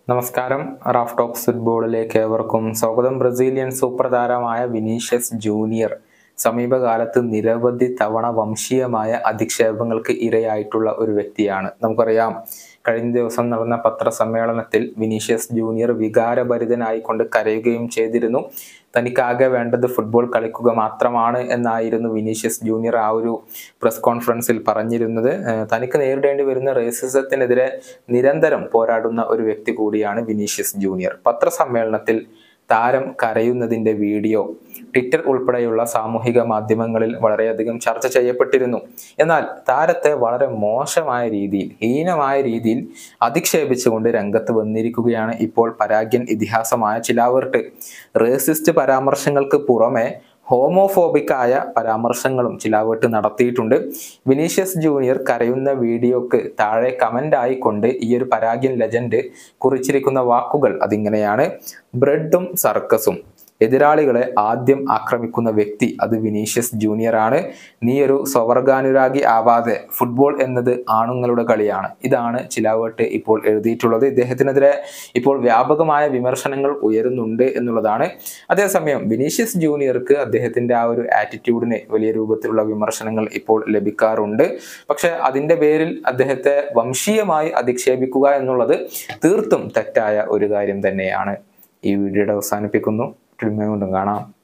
നമസ്കാരം Raf talks ഫുട്ബോളിലേക്ക് ഏവർക്കും സ്വാഗതം ബ്രസീലിയൻ സൂപ്പർ താരമായ വിനീഷ്യസ് ജൂനിയർ സമീപകാലത്ത് നിരവധി തവണ വംശീയമായ അധിക്ഷേപങ്ങൾക്ക് ഇരയായിട്ടുള്ള ഒരു വ്യക്തിയാണ് നമുക്കറിയാം കഴിഞ്ഞ ദിവസം നടന്ന പത്രസമ്മേളനത്തിൽ വിനീഷ്യസ് ജൂനിയർ വികാരഭരിതനായിക്കൊണ്ട് കരയുകയും ചെയ്തിരുന്നു തനിക്കാകെ വേണ്ടത് ഫുട്ബോൾ കളിക്കുക മാത്രമാണ് എന്നായിരുന്നു വിനീഷ്യസ് ജൂനിയർ ആ ഒരു പ്രസ് കോൺഫറൻസിൽ പറഞ്ഞിരുന്നത് ഏഹ് തനിക്ക് നേരിടേണ്ടി വരുന്ന റേസിസത്തിനെതിരെ നിരന്തരം പോരാടുന്ന ഒരു വ്യക്തി കൂടിയാണ് വിനീഷ്യസ് ജൂനിയർ പത്രസമ്മേളനത്തിൽ താരം കരയുന്നതിന്റെ വീഡിയോ ട്വിറ്റർ ഉൾപ്പെടെയുള്ള സാമൂഹിക മാധ്യമങ്ങളിൽ വളരെയധികം ചർച്ച ചെയ്യപ്പെട്ടിരുന്നു എന്നാൽ താരത്തെ വളരെ മോശമായ രീതിയിൽ ഹീനമായ രീതിയിൽ അധിക്ഷേപിച്ചുകൊണ്ട് രംഗത്ത് വന്നിരിക്കുകയാണ് ഇപ്പോൾ പരാഗ്യൻ ഇതിഹാസമായ ചിലാവർട്ട് റേസിസ്റ്റ് പരാമർശങ്ങൾക്ക് പുറമെ ഹോമോഫോബിക്കായ പരാമർശങ്ങളും ചിലാവേട്ട് നടത്തിയിട്ടുണ്ട് വിനീഷ്യസ് ജൂനിയർ കരയുന്ന വീഡിയോക്ക് താഴെ കമന്റ് ആയിക്കൊണ്ട് ഈ ഒരു പരാഗ്യൻ ലെജൻഡ് കുറിച്ചിരിക്കുന്ന വാക്കുകൾ അതിങ്ങനെയാണ് ബ്രെഡും സർക്കസും എതിരാളികളെ ആദ്യം ആക്രമിക്കുന്ന വ്യക്തി അത് വിനീഷ്യസ് ജൂനിയർ ആണ് നീ ഒരു സ്വവർഗാനുരാഗി ആവാതെ ഫുട്ബോൾ എന്നത് ആണുങ്ങളുടെ കളിയാണ് ഇതാണ് ചിലാവേട്ട് ഇപ്പോൾ എഴുതിയിട്ടുള്ളത് ഇദ്ദേഹത്തിനെതിരെ ഇപ്പോൾ വ്യാപകമായ വിമർശനങ്ങൾ ഉയരുന്നുണ്ട് എന്നുള്ളതാണ് അതേസമയം വിനീഷ്യസ് ജൂനിയർക്ക് അദ്ദേഹത്തിന്റെ ആ ഒരു ആറ്റിറ്റ്യൂഡിന് വലിയ രൂപത്തിലുള്ള വിമർശനങ്ങൾ ഇപ്പോൾ ലഭിക്കാറുണ്ട് പക്ഷെ അതിന്റെ പേരിൽ അദ്ദേഹത്തെ വംശീയമായി അധിക്ഷേപിക്കുക എന്നുള്ളത് തീർത്തും തെറ്റായ ഒരു കാര്യം തന്നെയാണ് ഈ വീഡിയോയുടെ അവസാനിപ്പിക്കുന്നു കൊണ്ടും കാണാം